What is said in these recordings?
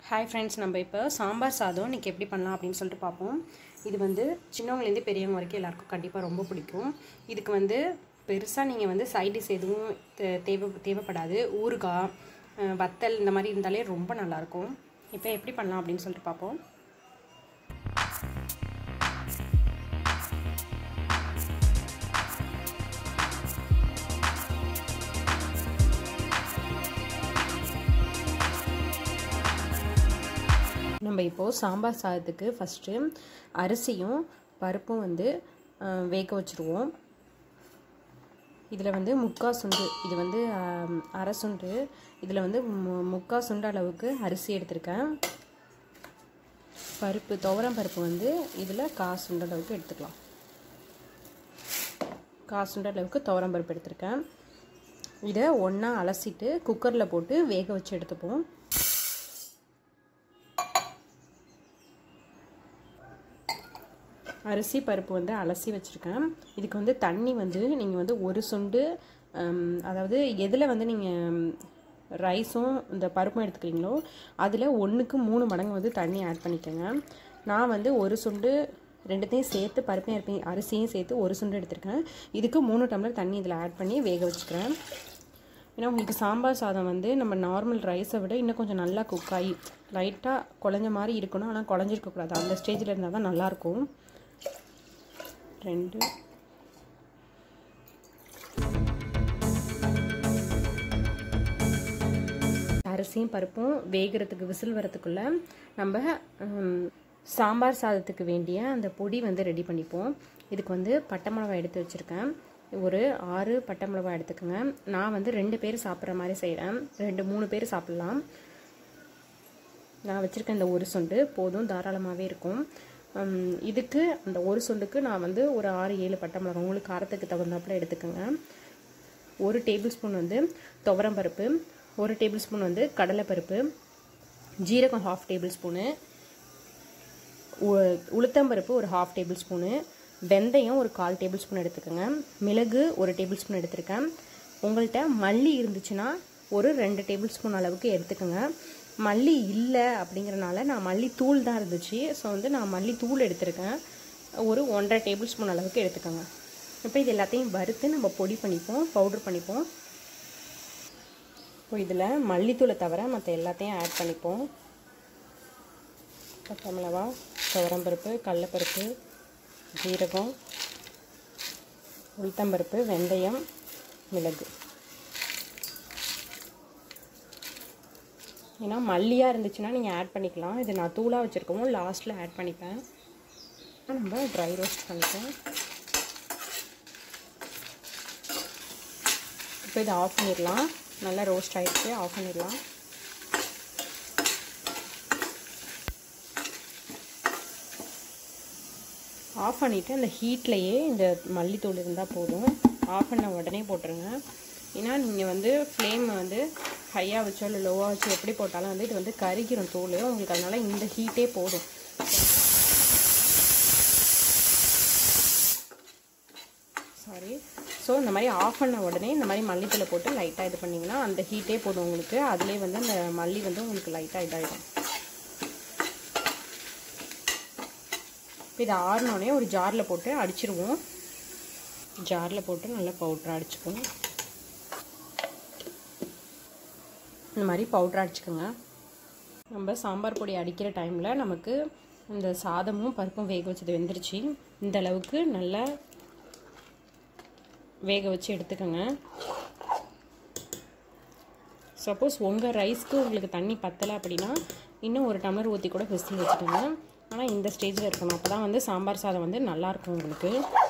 hi friends நம்ம இப்போ சாம்பார் சாதம் இன்றைக்கி எப்படி பண்ணலாம் அப்படின்னு சொல்லிட்டு பார்ப்போம் இது வந்து சின்னவங்கலேருந்து பெரியவங்க வரைக்கும் எல்லாருக்கும் கண்டிப்பாக ரொம்ப பிடிக்கும் இதுக்கு வந்து பெருசாக நீங்கள் வந்து சைடிஷ் எதுவும் தே- தேவை தேவைப்படாது ஊறுகாய் அஹ், வத்தல் இந்த மாதிரி இருந்தாலே ரொம்ப நல்லாயிருக்கும் இப்போ எப்படி பண்ணலாம் அப்படின்னு சொல்லிட்டு பார்ப்போம் நம்ம இப்போது சாம்பார் சாதத்துக்கு ஃபஸ்ட்டு அரிசியும் பருப்பும் வந்து அஹ், வேக வச்சுருவோம் இதில் வந்து முக்கா சுண்டு இது வந்து அஹ், அரை சுண்டு இதில் வந்து மு- முக்கா சுண்டு அளவுக்கு அரிசி எடுத்திருக்கேன் பருப்பு துவரம் பருப்பு வந்து இதில் கா சுண்டு அளவுக்கு எடுத்துக்கலாம் கா சுண்டு அளவுக்கு துவரம் பருப்பு எடுத்திருக்கேன் இதை ஒன்றா அலசிட்டு குக்கரில் போட்டு வேக வச்சு எடுத்துப்போம் அரிசி பருப்பு வந்து அலசி வச்சுருக்கேன் இதுக்கு வந்து தண்ணி வந்து நீங்கள் வந்து ஒரு சுண்டு ஹம், அதாவது எதில் வந்து நீங்கள் ரைஸும் இந்த பருப்பும் எடுத்துக்கிறீங்களோ அதில் ஒன்றுக்கு மூணு மடங்கு வந்து தண்ணி ஆட் பண்ணிக்கோங்க நான் வந்து ஒரு சுண்டு ரெண்டுத்தையும் சேர்த்து பருப்பையும் அரிப்பையும் அரிசியும் சேர்த்து ஒரு சுண்டு எடுத்திருக்கேன் இதுக்கு மூணு டம்ளர் தண்ணி இதில் ஆட் பண்ணி வேக வச்சுக்கிறேன் ஏன்னா உங்களுக்கு சாம்பார் சாதம் வந்து நம்ம நார்மல் ரைஸை விட இன்னும் கொஞ்சம் நல்லா குக் ஆகி லைட்டாக குழஞ்ச மாதிரி இருக்கணும் ஆனால் குழஞ்சிருக்கக்கூடாது அந்த ஸ்டேஜில் இருந்தால் தான் நல்லாயிருக்கும் ரெண்டு அரிசியும் பருப்பும் வேகிறதுக்கு விசில் வரத்துக்குள்ள நம்ம ஹம், சாம்பார் சாதத்துக்கு வேண்டிய அந்த பொடி வந்து ரெடி பண்ணிப்போம் இதுக்கு வந்து பட்டை மிளகாய் எடுத்து வச்சுருக்கேன் ஒரு ஆறு பட்டை மிளகாய் எடுத்துக்கோங்க நான் வந்து ரெண்டு பேர் சாப்பிட்ற மாதிரி செய்கிறேன் ரெண்டு மூணு பேர் சாப்பிட்லாம் நான் வச்சுருக்க இந்த ஒரு சுண்டு போதும் தாராளமாகவே இருக்கும் ஹம், இதுக்கு அந்த ஒரு சுண்டுக்கு நான் வந்து ஒரு ஆறு ஏழு பட்டை மிளகாய் உங்களுக்கு காரத்துக்கு தகுந்தாப்புல எடுத்துக்கோங்க ஒரு டேபிள் ஸ்பூன் வந்து துவரம் பருப்பு ஒரு டேபிள் ஸ்பூன் வந்து கடலைப்பருப்பு ஜீரகம் ஹாஃப் டேபிள் ஸ்பூனு உ- உளுத்தம்பருப்பு ஒரு ஹாஃப் டேபிள் ஸ்பூனு வெந்தயம் ஒரு கால் டேபிள் ஸ்பூன் எடுத்துக்கோங்க மிளகு ஒரு டேபிள் ஸ்பூன் எடுத்திருக்கேன் உங்கள்கிட்ட மல்லி இருந்துச்சுன்னா ஒரு ரெண்டு டேபிள் ஸ்பூன் அளவுக்கு எடுத்துக்கோங்க மல்லி இல்லை அப்படிங்கிறனால நான் மல்லி தூள் தான் இருந்துச்சு ஸோ வந்து நான் மல்லி தூள் எடுத்திருக்கேன் ஒரு ஒன்றரை டேபிள் ஸ்பூன் அளவுக்கு எடுத்துக்கோங்க இப்போ இது எல்லாத்தையும் வறுத்து நம்ம பொடி பண்ணிப்போம் பவுடர் பண்ணிப்போம் இப்போ இதில் மல்லித்தூளை தவிர மற்ற எல்லாத்தையும் ஆட் பண்ணிப்போம் பச்சை மிளகா துவரம்பருப்பு கடலப்பருப்பு ஜீரகம் உளுத்தம்பருப்பு வெந்தயம் மிளகு ஏன்னா மல்லியாக இருந்துச்சுன்னா நீங்கள் ஆட் பண்ணிக்கலாம் இது நான் தூளாக வச்சுருக்கவும் லாஸ்ட்டில் ஆட் பண்ணிப்பேன் நம்ம ட்ரை ரோஸ்ட் பண்ணிப்போம் இப்போ இதை ஆஃப் பண்ணிடலாம் நல்லா ரோஸ்ட் ஆகிடுச்சு ஆஃப் பண்ணிடலாம் ஆஃப் பண்ணிவிட்டு அந்த ஹீட்லேயே இந்த மல்லித்தூள் இருந்தால் போதும் ஆஃப் பண்ண உடனே போட்டுருங்க ஏன்னா நீங்கள் வந்து ஃப்ளேம் வந்து ஹையாக வச்சோ இல்லை லோவாக வச்சோ எப்படி போட்டாலும் வந்து இது வந்து கருகிரும் தூள் உங்களுக்கு அதனால் இந்த ஹீட்டே போதும் சாரி ஸோ இந்த மாதிரி ஆஃப் பண்ண உடனே இந்த மாதிரி மல்லித்தூளை போட்டு லைட்டாக இது பண்ணிங்கன்னா அந்த ஹீட்டே போதும் உங்களுக்கு அதிலே வந்து அந்த மல்லி வந்து உங்களுக்கு லைட்டாக இதாகிடும் இப்போ இதை ஆறினோடனே ஒரு ஜாரில் போட்டு அடிச்சிருவோம் ஜாரில் போட்டு நல்லா பவுட்ரு அடிச்சுப்போம் இந்த மாதிரி பவுட்ரு அடிச்சுக்கோங்க நம்ம சாம்பார் பொடி அடிக்கிற டைமில் நமக்கு இந்த சாதமும் பருப்பும் வேக வச்சது வெந்துருச்சு இந்த அளவுக்கு நல்லா வேக வச்சு எடுத்துக்கோங்க சப்போஸ் உங்கள் ரைஸ்க்கு உங்களுக்கு தண்ணி பத்தலை அப்படின்னா இன்னும் ஒரு டம்ளர் ஊற்றி கூட விசில் வச்சுக்கோங்க ஆனால் இந்த ஸ்டேஜில் இருக்கணும் அப்போ தான் வந்து சாம்பார் சாதம் வந்து நல்லாயிருக்கும் உங்களுக்கு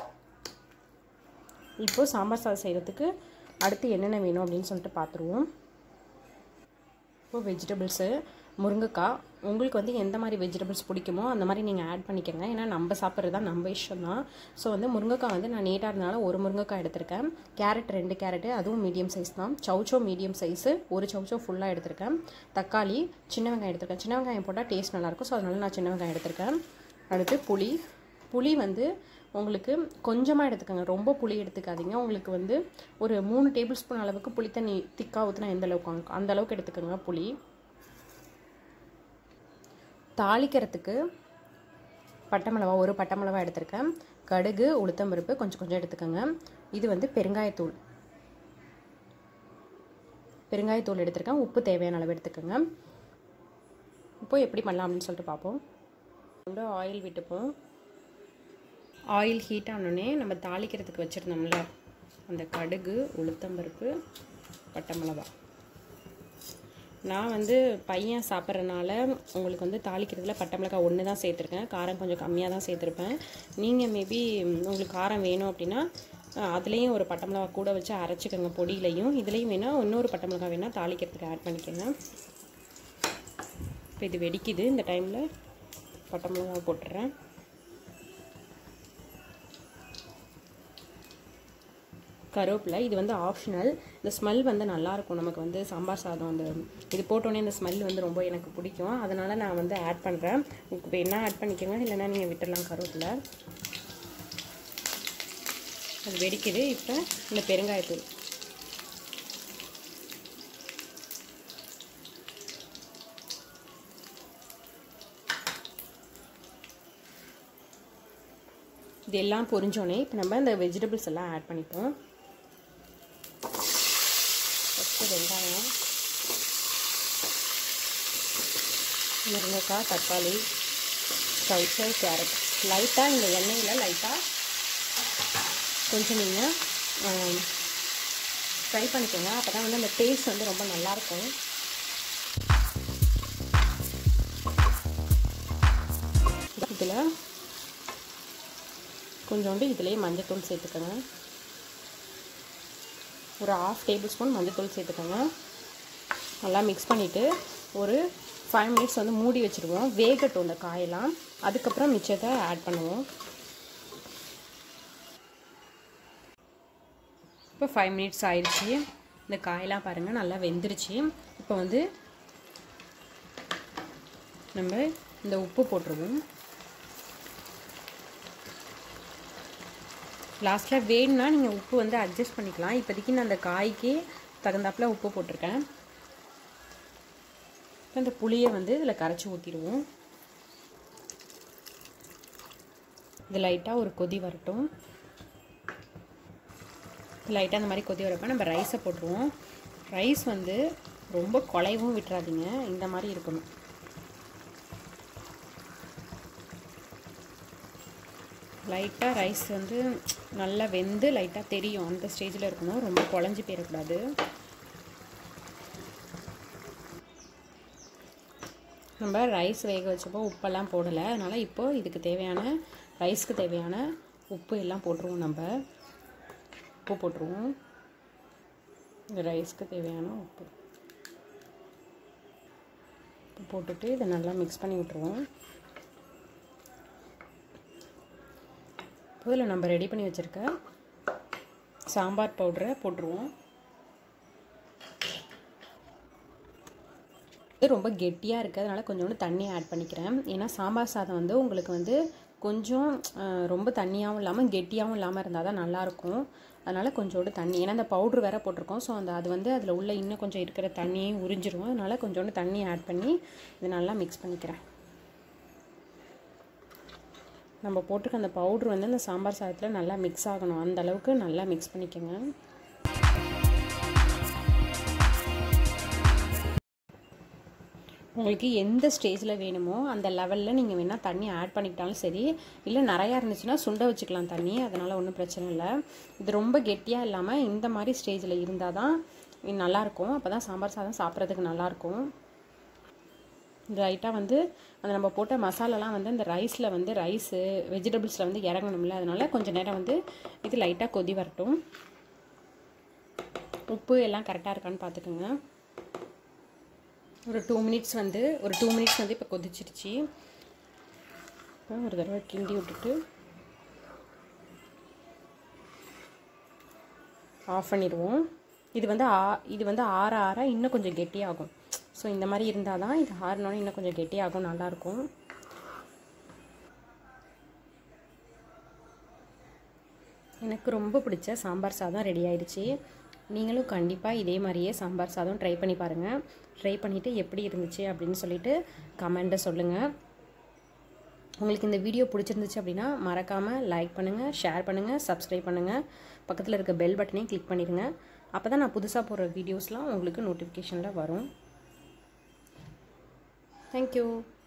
இப்போது சாம்பார் சாதம் செய்கிறதுக்கு அடுத்து என்னென்ன வேணும் அப்படின்னு சொல்லிட்டு பார்த்துருவோம் இப்போ வெஜிடபிள்ஸு முருங்கைக்காய் உங்களுக்கு வந்து எந்த மாதிரி வெஜிடபிள்ஸ் பிடிக்குமோ அந்த மாதிரி நீங்கள் ஆட் பண்ணிக்கோங்க ஏன்னா நம்ம சாப்பிட்றது தான் நம்ம இஷ்டம் தான் ஸோ வந்து முருங்கைக்காய் வந்து நான் நீட்டாக இருந்தனால ஒரு முருங்கைக்காய் எடுத்திருக்கேன் கேரட் ரெண்டு கேரட்டு அதுவும் மீடியம் சைஸ் தான் சவுச்சோ மீடியம் சைஸு ஒரு சவுச்சோ ஃபுல்லாக எடுத்திருக்கேன் தக்காளி சின்ன வெங்காயம் எடுத்திருக்கேன் சின்ன வெங்காயம் போட்டால் டேஸ்ட் நல்லாயிருக்கும் ஸோ அதனால நான் சின்ன வெங்காயம் எடுத்திருக்கேன் அடுத்து புளி புளி வந்து உங்களுக்கு கொஞ்சமாக எடுத்துக்கோங்க ரொம்ப புளி எடுத்துக்காதீங்க உங்களுக்கு வந்து ஒரு மூணு டேபிள் ஸ்பூன் அளவுக்கு புளி தண்ணி திக்காக ஊற்றினா எந்த அளவுக்கு அந்த அளவுக்கு எடுத்துக்கோங்க புளி தாளிக்கிறதுக்கு பட்டை மிளகா ஒரு பட்டை மிளகா எடுத்திருக்கேன் கடுகு உளுத்தம்பருப்பு கொஞ்சம் கொஞ்சம் எடுத்துக்கோங்க இது வந்து பெருங்காயத்தூள் பெருங்காயத்தூள் எடுத்திருக்கேன் உப்பு தேவையான அளவு எடுத்துக்கோங்க இப்போ எப்படி பண்ணலாம் அப்படின்னு சொல்லிட்டு பார்ப்போம் வந்து ஆயில் விட்டுப்போம் ஆயில் ஹீட் ஆனோடனே நம்ம தாளிக்கிறதுக்கு வச்சுருந்தோம்ல அந்த கடுகு உளுத்தம்பருப்பு பட்டை மிளகா நான் வந்து பையன் சாப்பிட்றனால உங்களுக்கு வந்து தாளிக்கிறதுல பட்டை மிளகாய் ஒன்று தான் சேர்த்துருக்கேன் காரம் கொஞ்சம் கம்மியாக தான் சேர்த்துருப்பேன் நீங்கள் மேபி உங்களுக்கு காரம் வேணும் அப்படின்னா அதுலேயும் ஒரு பட்டை மிளகா கூட வச்சு அரைச்சிக்கோங்க பொடியிலையும் இதுலேயும் வேணால் இன்னொரு பட்டை மிளகா வேணால் தாளிக்கிறதுக்கு ஆட் பண்ணிக்கோங்க இப்போ இது வெடிக்குது இந்த டைமில் பட்டை மிளகா போட்டுடுறேன் கருவேப்பிலை இது வந்து ஆப்ஷனல் இந்த ஸ்மெல் வந்து நல்லாயிருக்கும் நமக்கு வந்து சாம்பார் சாதம் அந்த இது போட்டோன்னே இந்த ஸ்மெல் வந்து ரொம்ப எனக்கு பிடிக்கும் அதனால் நான் வந்து ஆட் பண்ணுறேன் உங்களுக்கு இப்போ என்ன ஆட் பண்ணிக்கோங்க இல்லைன்னா நீங்கள் விட்டுடலாம் கருவேப்பிலை அது வெடிக்குது இப்போ இந்த பெருங்காயத்தூள் இது எல்லாம் பொரிஞ்சோடனே இப்போ நம்ம இந்த வெஜிடபிள்ஸ் எல்லாம் ஆட் பண்ணிப்போம் ஃபஸ்ட்டு வெங்காயம் முருங்கைக்காய் தக்காளி கவுச்சை கேரட் லைட்டாக இந்த எண்ணெயில் லைட்டாக கொஞ்சம் நீங்கள் ஃப்ரை பண்ணிக்கோங்க அப்போ தான் வந்து அந்த டேஸ்ட் வந்து ரொம்ப நல்லாயிருக்கும் இதில் கொஞ்சோண்டு இதிலேயே மஞ்சத்தூள் சேர்த்துக்கோங்க ஒரு ஆஃப் டேபிள் ஸ்பூன் மஞ்சத்தூள் சேர்த்துக்கோங்க நல்லா மிக்ஸ் பண்ணிவிட்டு ஒரு ஃபைவ் மினிட்ஸ் வந்து மூடி வச்சுருவோம் வேகட்டும் இந்த காயெல்லாம் அதுக்கப்புறம் மிச்சத்தை ஆட் பண்ணுவோம் இப்போ ஃபைவ் மினிட்ஸ் ஆயிடுச்சு இந்த காயெல்லாம் பாருங்கள் நல்லா வெந்துருச்சு இப்போ வந்து நம்ம இந்த உப்பு போட்டுருவோம் லாஸ்ட்டில் வேணும்னா நீங்கள் உப்பு வந்து அட்ஜஸ்ட் பண்ணிக்கலாம் இப்போதைக்கு நான் அந்த காய்க்கு தகுந்தாப்பில் உப்பு போட்டிருக்கேன் இந்த புளியை வந்து இதில் கரைச்சி ஊற்றிடுவோம் இது லைட்டாக ஒரு கொதி வரட்டும் லைட்டாக அந்த மாதிரி கொதி வரப்போ நம்ம ரைஸை போட்டுருவோம் ரைஸ் வந்து ரொம்ப குலைவும் விட்டுறாதீங்க இந்த மாதிரி இருக்கணும் லைட்டாக ரைஸ் வந்து நல்லா வெந்து லைட்டாக தெரியும் அந்த ஸ்டேஜில் இருக்கணும் ரொம்ப குழஞ்சி போயிடக்கூடாது நம்ம ரைஸ் வேக வச்சப்போ உப்பெல்லாம் போடலை அதனால் இப்போது இதுக்கு தேவையான ரைஸ்க்கு தேவையான உப்பு எல்லாம் போட்டுருவோம் நம்ம உப்பு போட்டுருவோம் இந்த ரைஸ்க்கு தேவையான உப்பு உப்பு போட்டுட்டு இதை நல்லா மிக்ஸ் பண்ணி விட்ருவோம் இதில் நம்ம ரெடி பண்ணி வச்சுருக்க சாம்பார் பவுடரை போட்டுருவோம் இது ரொம்ப கெட்டியாக இருக்குது அதனால் கொஞ்சோண்டு தண்ணி ஆட் பண்ணிக்கிறேன் ஏன்னா சாம்பார் சாதம் வந்து உங்களுக்கு வந்து கொஞ்சம் ரொம்ப தண்ணியாகவும் இல்லாமல் கெட்டியாகவும் இல்லாமல் இருந்தால் தான் நல்லாயிருக்கும் அதனால் கொஞ்சோண்டு தண்ணி ஏன்னா அந்த பவுட்ரு வேறு போட்டிருக்கோம் ஸோ அந்த அது வந்து அதில் உள்ள இன்னும் கொஞ்சம் இருக்கிற தண்ணியும் உறிஞ்சிரும் அதனால் கொஞ்சோண்டு தண்ணி ஆட் பண்ணி இது நல்லா மிக்ஸ் பண்ணிக்கிறேன் நம்ம போட்டிருக்க அந்த பவுட்ரு வந்து அந்த சாம்பார் சாதத்தில் நல்லா மிக்ஸ் ஆகணும் அந்த அளவுக்கு நல்லா மிக்ஸ் பண்ணிக்கோங்க உங்களுக்கு எந்த ஸ்டேஜில் வேணுமோ அந்த லெவலில் நீங்கள் வேணால் தண்ணி ஆட் பண்ணிக்கிட்டாலும் சரி இல்லை நிறையா இருந்துச்சுன்னா சுண்ட வச்சுக்கலாம் தண்ணி அதனால் ஒன்றும் பிரச்சனை இல்லை இது ரொம்ப கெட்டியாக இல்லாமல் இந்த மாதிரி ஸ்டேஜில் இருந்தால் தான் நல்லாயிருக்கும் அப்போ தான் சாம்பார் சாதம் சாப்பிட்றதுக்கு நல்லாயிருக்கும் லைட்டாக வந்து அந்த நம்ம போட்ட மசாலாலாம் வந்து அந்த ரைஸில் வந்து ரைஸு வெஜிடபிள்ஸில் வந்து இறங்கணும்ல அதனால் கொஞ்சம் நேரம் வந்து இது லைட்டாக கொதி வரட்டும் உப்பு எல்லாம் கரெக்டாக இருக்கான்னு பார்த்துக்கோங்க ஒரு டூ மினிட்ஸ் வந்து ஒரு டூ மினிட்ஸ் வந்து இப்போ கொதிச்சிருச்சு இப்போ ஒரு தடவை கிண்டி விட்டுட்டு ஆஃப் பண்ணிடுவோம் இது வந்து ஆ இது வந்து ஆற ஆற இன்னும் கொஞ்சம் கெட்டியாகும் ஸோ இந்த மாதிரி இருந்தால் தான் இது ஆறினோன்னு இன்னும் கொஞ்சம் கெட்டியாகும் நல்லாயிருக்கும் எனக்கு ரொம்ப பிடிச்ச சாம்பார் சாதம் ரெடி ஆயிடுச்சு நீங்களும் கண்டிப்பாக இதே மாதிரியே சாம்பார் சாதம் ட்ரை பண்ணி பாருங்கள் ட்ரை பண்ணிவிட்டு எப்படி இருந்துச்சு அப்படின்னு சொல்லிட்டு கமெண்ட்டை சொல்லுங்கள் உங்களுக்கு இந்த வீடியோ பிடிச்சிருந்துச்சு அப்படின்னா மறக்காமல் லைக் பண்ணுங்கள் ஷேர் பண்ணுங்கள் சப்ஸ்கிரைப் பண்ணுங்கள் பக்கத்தில் இருக்க பெல் பட்டனையும் கிளிக் பண்ணிடுங்க அப்போ தான் நான் புதுசாக போடுற வீடியோஸ்லாம் உங்களுக்கு நோட்டிஃபிகேஷனில் வரும் தேங்க்யூ